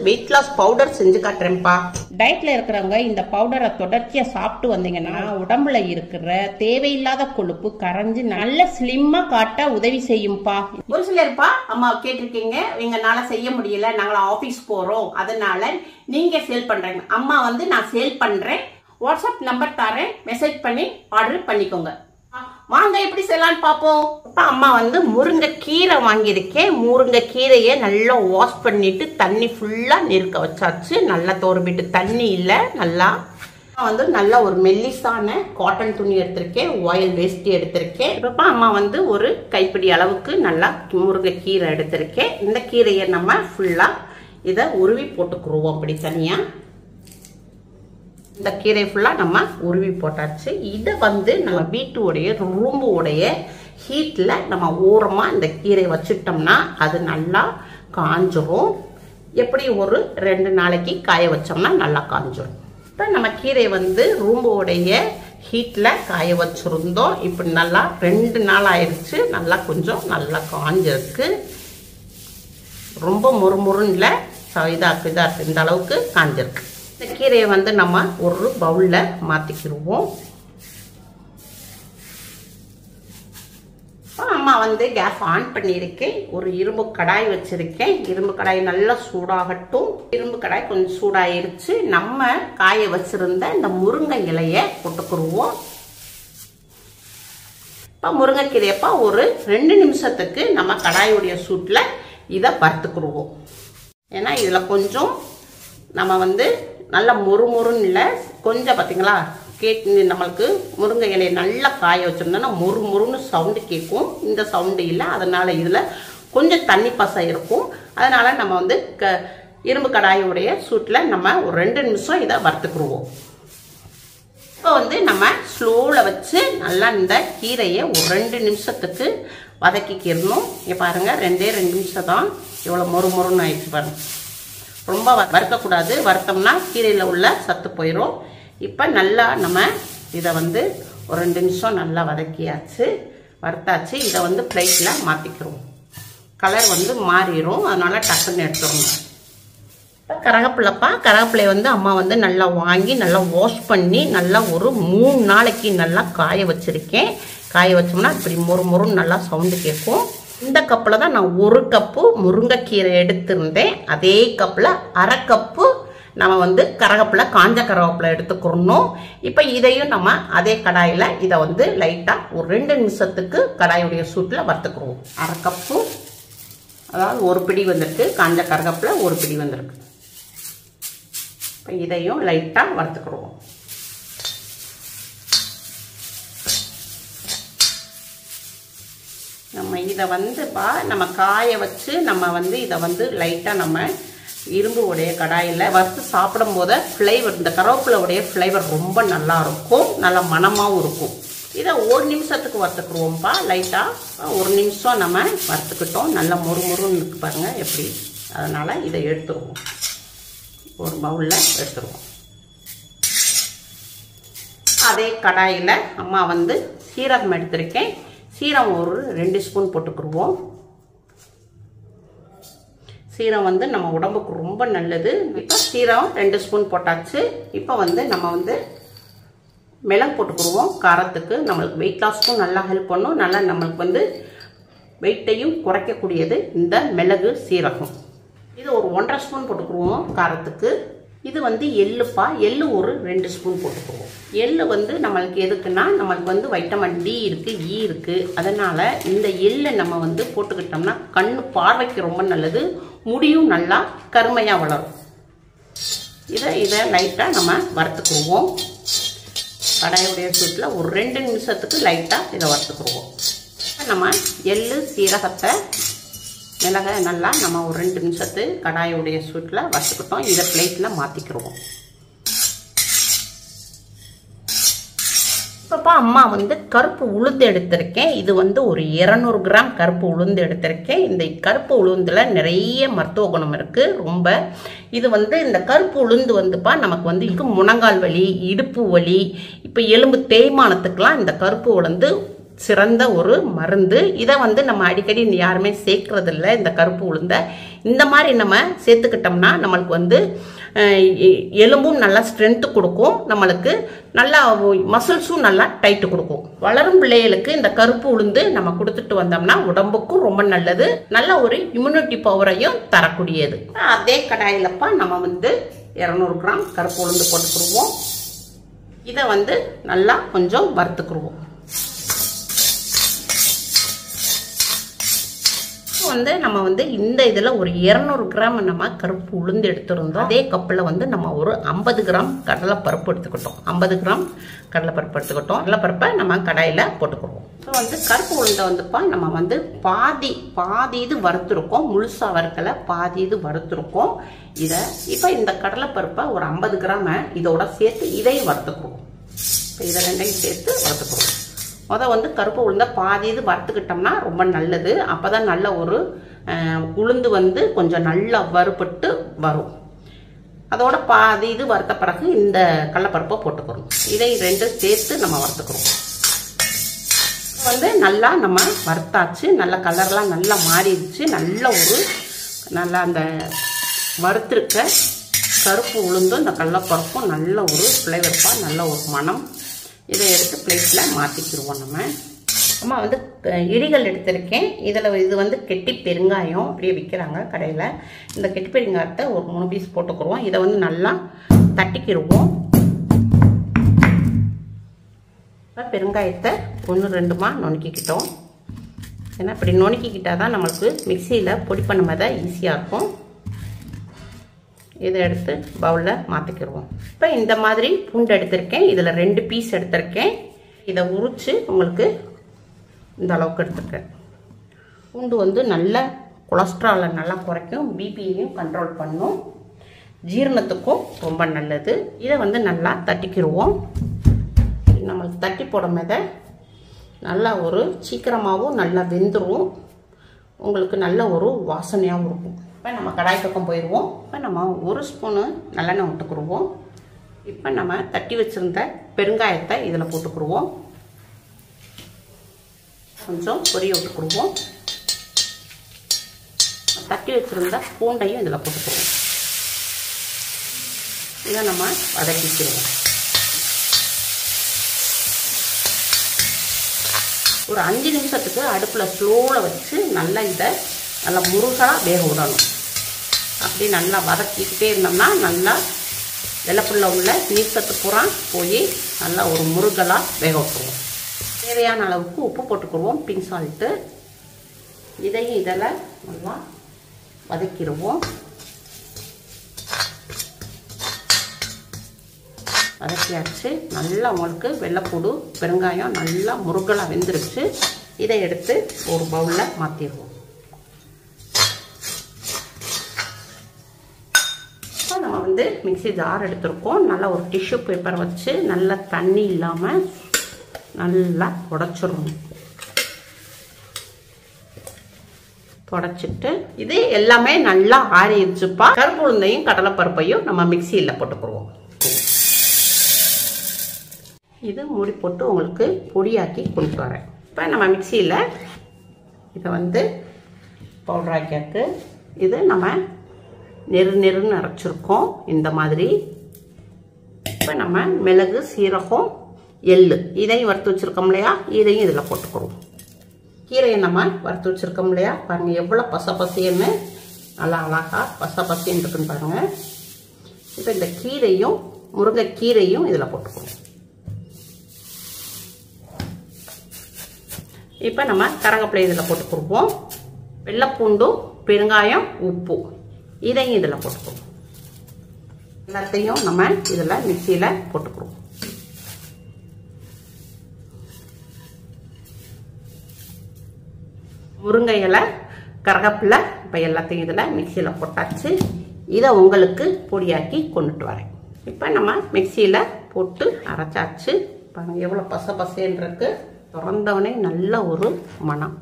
weight loss powder செஞ்சு காட்டுறேன்ப்பா டயட்ல இருக்கிறவங்க இந்த பவுடரை தொடர்ச்சியா சாப்பிட்டு வந்தீங்கன்னா உடம்புல இருக்கிற தேவையில்லாத கொழுப்பு கரைஞ்சு நல்ல ஸ்லிம்மா காட்ட உதவி செய்யும்பா ஒரு சிலர்ப்பா அம்மா கேட்டிருக்கீங்க எங்கனால செய்ய முடியல நாங்கள ஆபீஸ் போறோம் அதனால நீங்க சேல் பண்றீங்க அம்மா வந்து நான் சேல் பண்றேன் வாட்ஸ்அப் நம்பர் தரேன் மெசேஜ் பண்ணி ஆர்டர் பண்ணிக்கோங்க வாங்க எப்படி செய்யலாம்னு பார்ப்போம் அப்பா அம்மா வந்து முருங்கைக்கீரை வாங்கியிருக்கேன் முருங்கைக்கீரையை நல்லா வாஷ் பண்ணிட்டு தண்ணி ஃபுல்லா நெருக்க வச்சாச்சு நல்லா தோறுபிட்டு தண்ணி இல்லை நல்லா நான் வந்து நல்ல ஒரு மெல்லிசான காட்டன் துணி எடுத்திருக்கேன் ஆயில் வேஷ்டி எடுத்திருக்கேன் இப்போ அம்மா வந்து ஒரு கைப்பிடி அளவுக்கு நல்லா முருங்கை கீரை எடுத்திருக்கேன் இந்த கீரையை நம்ம ஃபுல்லா இதை உருவி போட்டுக்குருவோம் அப்படி தனியா இந்த கீரை ஃபுல்லா நம்ம உருவி போட்டாச்சு இதை வந்து நம்ம வீட்டுடைய ரூம்பு உடைய ஹீட்ல நம்ம ஓரமா இந்த கீரை வச்சுட்டோம்னா அது நல்லா காஞ்சிரும் எப்படி ஒரு ரெண்டு நாளைக்கு காய வச்சோம்னா நல்லா காஞ்சிரும் இப்போ நம்ம கீரை வந்து ரூம்போடைய ஹீட்டில் காய வச்சுருந்தோம் இப்போ நல்லா ரெண்டு நாள் ஆயிடுச்சு நல்லா கொஞ்சம் நல்லா காஞ்சிருக்கு ரொம்ப முறுமுறுன்னு இல்லை இதாக இதாக இந்த அளவுக்கு காஞ்சிருக்கு இந்த கீரையை வந்து நம்ம ஒரு பவுலில் மாற்றிக்கிடுவோம் அம்மா வந்து கேஸ் ஆன் பண்ணியிருக்கேன் ஒரு இரும்பு கடாய் வச்சிருக்கேன் இரும்பு கடாய் நல்லா சூடாகட்டும் இரும்பு கடாய் கொஞ்சம் சூடாயிருச்சு நம்ம காய வச்சிருந்த இந்த முருங்கை இலையை போட்டுக்குருவோம் இப்போ முருங்கைக்கீரையப்பா ஒரு ரெண்டு நிமிஷத்துக்கு நம்ம கடாயுடைய சூட்டில் இதை வறுத்துக்குருவோம் ஏன்னா இதில் கொஞ்சம் நம்ம வந்து நல்லா மொறுமொறுன்னு இல்லை கொஞ்சம் பார்த்தீங்களா கேட்டு நம்மளுக்கு முருங்கை இலையை நல்லா காய வச்சிருந்தோம்னா மொறு மொறுன்னு சவுண்டு கேட்கும் இந்த சவுண்டு இல்லை அதனால் இதில் கொஞ்சம் தண்ணி பசை இருக்கும் அதனால் நம்ம வந்து க இரும்பு கடாயுடைய சூட்டில் நம்ம ஒரு ரெண்டு நிமிஷம் இதை வறுத்துக்குருவோம் இப்போ வந்து நம்ம ஸ்லோவில் வச்சு நல்லா இந்த கீரையை ஒரு ரெண்டு நிமிஷத்துக்கு வதக்கிக்கிடணும் இங்கே பாருங்கள் ரெண்டே ரெண்டு நிமிஷம் தான் இவ்வளோ மொறு மொறுன்னு ஆயிடுச்சு பாருங்கள் ரொம்ப வறுக்கக்கூடாது வறுத்தோம்னா கீரையில் உள்ள சத்து போயிடும் இப்போ நல்லா நம்ம இதை வந்து ஒரு ரெண்டு நிமிஷம் நல்லா வதக்கியாச்சு வறுத்தாச்சு இதை வந்து பிளேட்டில் மாற்றிக்கிறோம் கலர் வந்து மாறிடும் அதனால் டக்குன்னு எடுத்துடணும் இப்போ கரகப்பிள்ளைப்பா கரகப்பிள்ளைய வந்து அம்மா வந்து நல்லா வாங்கி நல்லா வாஷ் பண்ணி நல்லா ஒரு மூணு நாளைக்கு நல்லா காய வச்சுருக்கேன் காய வச்சோம்னா இப்படி மொறு மொறுன்னு நல்லா சவுண்டு கேட்கும் இந்த கப்பில் தான் நான் ஒரு கப்பு முருங்கைக்கீரை எடுத்திருந்தேன் அதே கப்பில் அரை கப்பு நம்ம வந்து கரகப்பில் காஞ்ச கரகப்பில் எடுத்துக்கிறணும் இப்போ இதையும் நம்ம அதே கடாயில் இதை வந்து லைட்டாக ஒரு ரெண்டு நிமிஷத்துக்கு கடாயுடைய சூட்டில் வறுத்துக்குருவோம் அரை கப்பு அதாவது ஒரு பிடி வந்திருக்கு காஞ்ச கரகப்பில் ஒரு பிடி வந்திருக்கு இப்போ இதையும் லைட்டாக வறுத்துக்கிடுவோம் நம்ம இதை வந்து பா நம்ம காய வச்சு நம்ம வந்து இதை வந்து லைட்டாக நம்ம இரும்பு உடைய கடாயில் வறுத்து சாப்பிடும் போது ஃப்ளேவர் இந்த கருவேப்பிலையுடைய ஃப்ளேவர் ரொம்ப நல்லா இருக்கும் நல்லா மணமாகவும் இருக்கும் இதை ஒரு நிமிஷத்துக்கு வறுத்துக்குருவோம்ப்பா லைட்டாக ஒரு நிமிஷம் நம்ம வறுத்துக்கிட்டோம் நல்லா மொறு மொறுன்னு இருக்கு பாருங்கள் எப்படி அதனால் இதை எடுத்துருவோம் ஒரு பவுலில் எடுத்துருவோம் அதே கடாயில் அம்மா வந்து சீரகம் எடுத்திருக்கேன் சீரகம் ஒரு ரெண்டு ஸ்பூன் போட்டுக்குருவோம் சீரகம் வந்து நம்ம உடம்புக்கு ரொம்ப நல்லது இப்போ சீரகம் ரெண்டு ஸ்பூன் போட்டாச்சு இப்போ வந்து நம்ம வந்து மிளகு போட்டுக்குருவோம் காரத்துக்கு நம்மளுக்கு வெயிட் லாஸ்க்கும் நல்லா ஹெல்ப் பண்ணும் நல்லா நம்மளுக்கு வந்து வெயிட்டையும் குறைக்கக்கூடியது இந்த மிளகு சீரகம் இது ஒரு ஒன்றரை ஸ்பூன் போட்டுக்குருவோம் காரத்துக்கு இது வந்து எள்ளுப்பா எள்ளு ஒரு ரெண்டு ஸ்பூன் போட்டுக்குவோம் எள்ளு வந்து நம்மளுக்கு எதுக்குன்னா நம்மளுக்கு வந்து வைட்டமின் டி இருக்குது ஈ இருக்குது அதனால் இந்த எள்ளை நம்ம வந்து போட்டுக்கிட்டோம்னா கண் பார்வைக்கு ரொம்ப நல்லது முடியும் நல்லா கருமையாக வளரும் இதை இதை லைட்டாக நம்ம வறுத்துக்குருவோம் கடாயுடைய சூட்டில் ஒரு ரெண்டு நிமிஷத்துக்கு லைட்டாக இதை வறுத்துக்குருவோம் நம்ம எள்ளு சீரகத்தை மிளகை நல்லா நம்ம ஒரு ரெண்டு நிமிஷத்து கடாயுடைய சூட்டில் வறுத்துக்கிட்டோம் இதை பிளேட்டில் மாற்றிக்கிடுவோம் இப்போப்பா அம்மா வந்து கருப்பு உளுந்து எடுத்திருக்கேன் இது வந்து ஒரு இரநூறு கிராம் கருப்பு உளுந்து எடுத்திருக்கேன் இந்த கருப்பு உளுந்தில் நிறைய மருத்துவ குணம் இருக்குது ரொம்ப இது வந்து இந்த கருப்பு உளுந்து வந்துப்பா நமக்கு வந்து இதுக்கு முழங்கால் வலி இடுப்பு வலி இப்போ எலும்பு தேய்மானத்துக்கெலாம் இந்த கருப்பு உளுந்து சிறந்த ஒரு மருந்து இதை வந்து நம்ம அடிக்கடி யாருமே சேர்க்கறதில்ல இந்த கருப்பு உளுந்த இந்த மாதிரி நம்ம சேர்த்துக்கிட்டோம்னா நம்மளுக்கு வந்து அஹ், எ- எலும்பும் நல்லா ஸ்ட்ரென்த்து கொடுக்கும் நம்மளுக்கு நல்லா மசில்ஸும் நல்லா டைட்டு கொடுக்கும் வளரும் பிள்ளைகளுக்கு இந்த கருப்பு உளுந்து நம்ம கொடுத்துட்டு வந்தோம்னா உடம்புக்கும் ரொம்ப நல்லது நல்ல ஒரு இம்யூனிட்டி பவரையும் தரக்கூடியது அதே கடாயிலப்பா நம்ம வந்து இரநூறு கிராம் கருப்பு உளுந்து போட்டுக்கிடுவோம் இதை வந்து நல்லா கொஞ்சம் வறுத்துக்கிடுவோம் இப்போ வந்து நம்ம வந்து இந்த இதில் ஒரு இரநூறு கிராம் நம்ம கருப்பு உளுந்து எடுத்திருந்தோம் அதே கப்பில் வந்து நம்ம ஒரு ஐம்பது கிராம் கடலைப்பருப்பு எடுத்துக்கிட்டோம் ஐம்பது கிராம் கடலைப்பருப்பு எடுத்துக்கிட்டோம் கடலைப்பருப்பை நம்ம கடாயில் போட்டுக்கிடுவோம் இப்போ வந்து கருப்பு உளுந்தை வந்துப்பா நம்ம வந்து பாதி பாதி இது வறுத்துருக்கோம் முழுசாக வறுக்கலை பாதி இது வறுத்துருக்கோம் இதை இப்போ இந்த கடலைப்பருப்பை ஒரு ஐம்பது கிராமை இதோட சேர்த்து இதையும் வறுத்துக்குருவோம் இப்போ இதை ரெண்டையும் சேர்த்து வறுத்துக்குருவோம் முத வந்து கருப்பு உளுந்த பாதி இது வறுத்துக்கிட்டோம்னா ரொம்ப நல்லது அப்போ தான் நல்ல ஒரு அஹ், உளுந்து வந்து கொஞ்சம் நல்லா வறுபட்டு வரும் அதோட பாதி இது வறுத்த பிறகு இந்த கடலப்பருப்பை போட்டுக்கிறோம் இதை ரெண்டும் சேர்த்து நம்ம வறுத்துக்கிறோம் இது வந்து நல்லா நம்ம வறுத்தாச்சு நல்ல கலர்லாம் நல்லா மாறிடுச்சு நல்ல ஒரு நல்லா அந்த வறுத்திருக்க கருப்பு உளுந்தும் இந்த கடலப்பருப்பும் நல்ல ஒரு ஃப்ளேவர்ப்பாக நல்ல ஒரு மனம் இதை எடுத்து பிளேட்டில் மாற்றிக்கிடுவோம் நம்ம அம்மா வந்து அஹ், இடிகள் எடுத்திருக்கேன் இதில் இது வந்து கெட்டி பெருங்காயம் அப்படியே விற்கிறாங்க கடையில் இந்த கெட்டி பெருங்காயத்தை ஒரு மூணு பீஸ் போட்டுக்கிடுவோம் இதை வந்து நல்லா தட்டிக்கிடுவோம் இப்போ பெருங்காயத்தை ஒன்று ரெண்டுமா நுணுக்கிக்கிட்டோம் ஏன்னா இப்படி நுணுக்கிக்கிட்டால் தான் நம்மளுக்கு மிக்சியில் பொடி பண்ணும்போது ஈஸியாக இருக்கும் இதை எடுத்து பவுலில் மாற்றிக்கிடுவோம் இப்போ இந்த மாதிரி பூண்டு எடுத்திருக்கேன் இதில் ரெண்டு பீஸ் எடுத்திருக்கேன் இதை உரித்து உங்களுக்கு இந்த அளவுக்கு எடுத்திருக்கேன் பூண்டு வந்து நல்ல கொலஸ்ட்ராலை நல்லா குறைக்கும் பிபியையும் கண்ட்ரோல் பண்ணும் ஜீரணத்துக்கும் ரொம்ப நல்லது இதை வந்து நல்லா தட்டிக்கிடுவோம் நம்மளுக்கு தட்டி போடும்போது நல்லா ஒரு சீக்கிரமாகவும் நல்லா வெந்துடும் உங்களுக்கு நல்ல ஒரு வாசனையாகவும் இருக்கும் இப்போ நம்ம கடாய் பக்கம் போயிடுவோம் இப்போ நம்ம ஒரு ஸ்பூனு நல்லெண்ணெய் விட்டுக்குருவோம் இப்போ நம்ம தட்டி வச்சுருந்த பெருங்காயத்தை இதில் போட்டுக்குருவோம் கொஞ்சம் பொரிய விட்டுக்குருவோம் தட்டி வச்சுருந்த பூண்டையும் இதில் போட்டுக்குருவோம் இதை நம்ம வதக்கிக்கிடுவோம் ஒரு அஞ்சு நிமிஷத்துக்கு அடுப்பில் ஸ்லோவில் வச்சு நல்லா இதை நல்லா முருகலாக வேக விடணும் அப்படி நல்லா வதக்கிக்கிட்டே இருந்தோம்னா நல்லா வெள்ளப்புள்ள உள்ள நீக்கத்து பூரா போய் நல்லா ஒரு முருகலாக வேக விட்டுருவோம் தேவையான அளவுக்கு உப்பு போட்டுக்குருவோம் பிங்க் சால்ட்டு இதையும் இதில் நல்லா வதக்கிடுவோம் வதக்கியாச்சு நல்லா உங்களுக்கு வெள்ளைப்பூடு பெருங்காயம் நல்லா முருகலாக வெந்துருச்சு இதை எடுத்து ஒரு பவுலில் மாற்றிடுவோம் இப்போ நம்ம வந்து மிக்ஸி ஜார் எடுத்திருக்கோம் நல்லா ஒரு டிஷ்யூ பேப்பர் வச்சு நல்லா தண்ணி இல்லாமல் நல்லா உடச்சிடணும் புடச்சிட்டு இது எல்லாமே நல்லா ஆறிடுச்சுப்பா கருப்பு உளுந்தையும் கடலைப்பருப்பையும் நம்ம மிக்சியில் போட்டுக்குருவோம் இது மூடி போட்டு உங்களுக்கு பொடியாக்கி கொண்டு வரேன் இப்போ நம்ம மிக்சியில் இதை வந்து பவுடராக்கியாக்கு இது நம்ம நெரு நெருன்னு அரைச்சிருக்கோம் இந்த மாதிரி இப்போ நம்ம மிளகு சீரகம் எள்ளு இதையும் வறுத்து வச்சுருக்கோம் இல்லையா இதையும் இதில் போட்டுக்கிறோம் கீரையை நம்ம வறுத்து வச்சுருக்கோம் இல்லையா பாருங்கள் எவ்வளோ பச பசின்னு நல்லா அழகாக பச பசின்னு இருக்குன்னு பாருங்கள் இப்போ இந்த கீரையும் முருங்கைக்கீரையும் இதில் போட்டுக்கிறோம் இப்போ நம்ம கரகப்பிள்ளை இதில் போட்டுக்குருவோம் வெள்ளைப்பூண்டும் பெருங்காயம் உப்பு இதையும் இதில் போட்டுக்குவோம் எல்லாத்தையும் நம்ம இதில் மிக்சியில் போட்டுக்குருவோம் முருங்கை இலை கரகப்பில்லை இப்போ எல்லாத்தையும் இதில் மிக்சியில் போட்டாச்சு இதை உங்களுக்கு பொடியாக்கி கொண்டுட்டு வரேன் இப்போ நம்ம மிக்சியில் போட்டு அரைச்சாச்சு பாருங்க எவ்வளோ பச பசேன்னு இருக்கு திறந்தவனே நல்ல ஒரு மனம்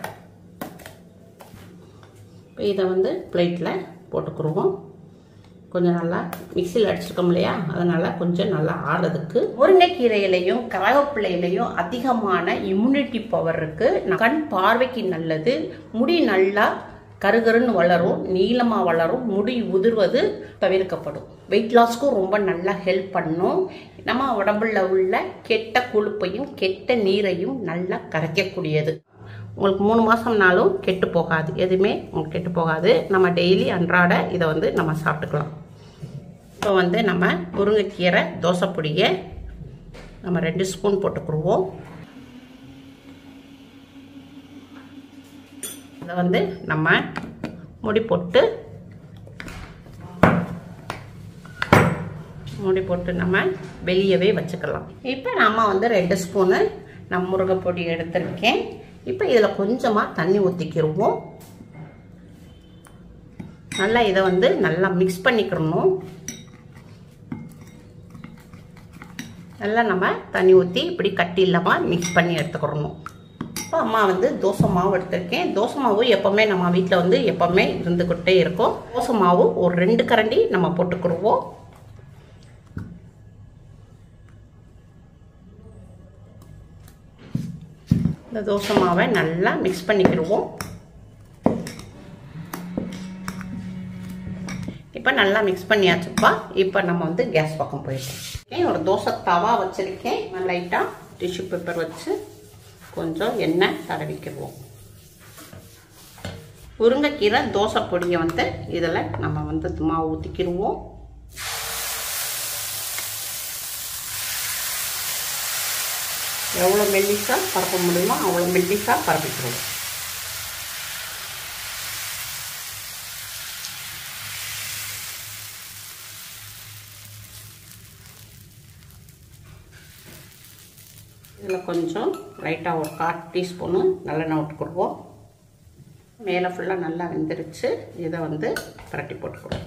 இப்போ இதை வந்து பிளேட்டில் போட்டுக்குருவோம் கொஞ்சம் நல்லா மிக்சியில் அடிச்சிருக்கோம் இல்லையா அதனால் கொஞ்சம் நல்லா ஆறதுக்கு முருங்கைக்கீரையிலையும் கரகப்பிள்ளையிலையும் அதிகமான இம்யூனிட்டி பவர் இருக்குது கண் பார்வைக்கு நல்லது முடி நல்லா கருகருன்னு வளரும் நீளமாக வளரும் முடி உதிர்வது தவிர்க்கப்படும் வெயிட் லாஸ்க்கும் ரொம்ப நல்லா ஹெல்ப் பண்ணும் நம்ம உடம்புல உள்ள கெட்ட கொழுப்பையும் கெட்ட நீரையும் நல்லா கரைக்கக்கூடியது உங்களுக்கு மூணு மாதம்னாலும் கெட்டு போகாது எதுவுமே உங்களுக்கு கெட்டு போகாது நம்ம டெய்லி அன்றாட இதை வந்து நம்ம சாப்பிட்டுக்கலாம் இப்போ வந்து நம்ம முருங்கைக்கீரை தோசை பொடியை நம்ம ரெண்டு ஸ்பூன் போட்டுக்குருவோம் இதை வந்து நம்ம முடி போட்டு முடி போட்டு நம்ம வெளியவே வச்சுக்கலாம் இப்போ நம்ம வந்து ரெண்டு ஸ்பூனு நான் முருங்கைப்பொடி எடுத்திருக்கேன் இப்போ இதில் கொஞ்சமாக தண்ணி ஊற்றிக்கிடுவோம் நல்லா இதை வந்து நல்லா மிக்ஸ் பண்ணிக்கிறணும் நல்லா நம்ம தண்ணி ஊற்றி இப்படி கட்டி இல்லாமல் மிக்ஸ் பண்ணி எடுத்துக்கிறணும் இப்போ அம்மா வந்து தோசை மாவு எடுத்திருக்கேன் தோசை மாவு எப்போவுமே நம்ம வீட்டில் வந்து எப்போவுமே இருந்துக்கிட்டே இருக்கும் தோசை மாவு ஒரு ரெண்டு கரண்டி நம்ம போட்டுக்கிடுவோம் இந்த தோசை மாவை நல்லா மிக்ஸ் பண்ணிக்கிடுவோம் இப்போ நல்லா மிக்ஸ் பண்ணியாச்சுப்பா இப்போ நம்ம வந்து கேஸ் பக்கம் போயிட்டோம் ஒரு தோசை தவா வச்சுருக்கேன் லைட்டாக டிஷ்யூ பேப்பர் வச்சு கொஞ்சம் எண்ணெய் தடவிக்கிடுவோம் முருங்கைக்கீரை தோசை பொடியை வந்து இதில் நம்ம வந்து மாவு ஊற்றிக்கிடுவோம் எவ்வளோ மெல்லிசாக பரப்ப முடியுமோ அவ்வளோ மெல்லிசாக பரப்பிக்கிறோம் இதில் கொஞ்சம் லைட்டாக ஒரு கால் டீஸ்பூனு நல்லெண்ணெய் விட்டுக்கிடுவோம் மேலே ஃபுல்லாக நல்லா வெந்துருச்சு இதை வந்து பரட்டி போட்டுக்கிடுவோம்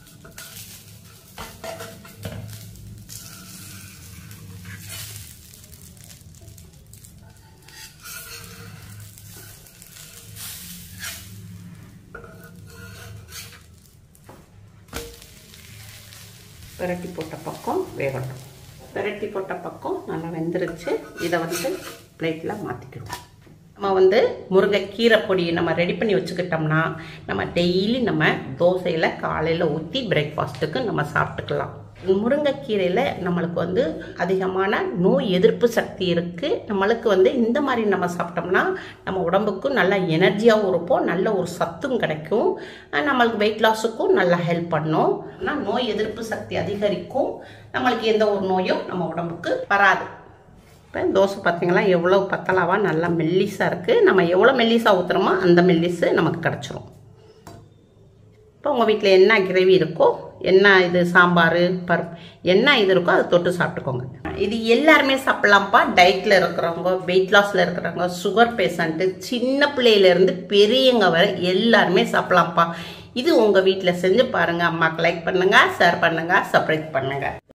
பிரட்டி போட்ட பக்கம் வேகட்டும் பிரட்டி போட்ட பக்கம் நல்லா வெந்துருச்சு இதை வந்து பிளேட்டில் மாற்றிக்கிடுவோம் நம்ம வந்து முருங்கைக்கீரை பொடி நம்ம ரெடி பண்ணி வச்சுக்கிட்டோம்னா நம்ம டெய்லி நம்ம தோசையில் காலையில் ஊற்றி பிரேக்ஃபாஸ்ட்டுக்கு நம்ம சாப்பிட்டுக்கலாம் முருங்கைக்கீரையில் நம்மளுக்கு வந்து அதிகமான நோய் எதிர்ப்பு சக்தி இருக்குது நம்மளுக்கு வந்து இந்த மாதிரி நம்ம சாப்பிட்டோம்னா நம்ம உடம்புக்கும் நல்ல எனர்ஜியாகவும் இருப்போம் நல்ல ஒரு சத்தும் கிடைக்கும் நம்மளுக்கு வெயிட் லாஸுக்கும் நல்லா ஹெல்ப் பண்ணும் ஆனால் நோய் எதிர்ப்பு சக்தி அதிகரிக்கும் நம்மளுக்கு எந்த ஒரு நோயும் நம்ம உடம்புக்கு வராது இப்போ தோசை பார்த்தீங்களா எவ்வளோ பத்தலாவாக நல்லா மெல்லிஸாக இருக்குது நம்ம எவ்வளோ மெல்லிஸாக ஊற்றுறோமோ அந்த மெல்லிஸு நமக்கு கிடச்சிரும் இப்போ உங்கள் வீட்டில் என்ன கிரேவி இருக்கோ என்ன இது சாம்பார் பருப்பு என்ன இது இருக்கோ அதை தொட்டு சாப்பிட்டுக்கோங்க இது எல்லாருமே சாப்பிட்லாம்ப்பா டயட்டில் இருக்கிறவங்க வெயிட் லாஸில் இருக்கிறவங்க சுகர் பேஷண்ட்டு சின்ன பிள்ளையிலேருந்து பெரியவங்க வரை எல்லாருமே சாப்பிட்லாம்ப்பா இது உங்கள் வீட்டில் செஞ்சு பாருங்கள் அம்மாவுக்கு லைக் பண்ணுங்கள் ஷேர் பண்ணுங்கள் சப்ஸ்கிரைப் பண்ணுங்கள்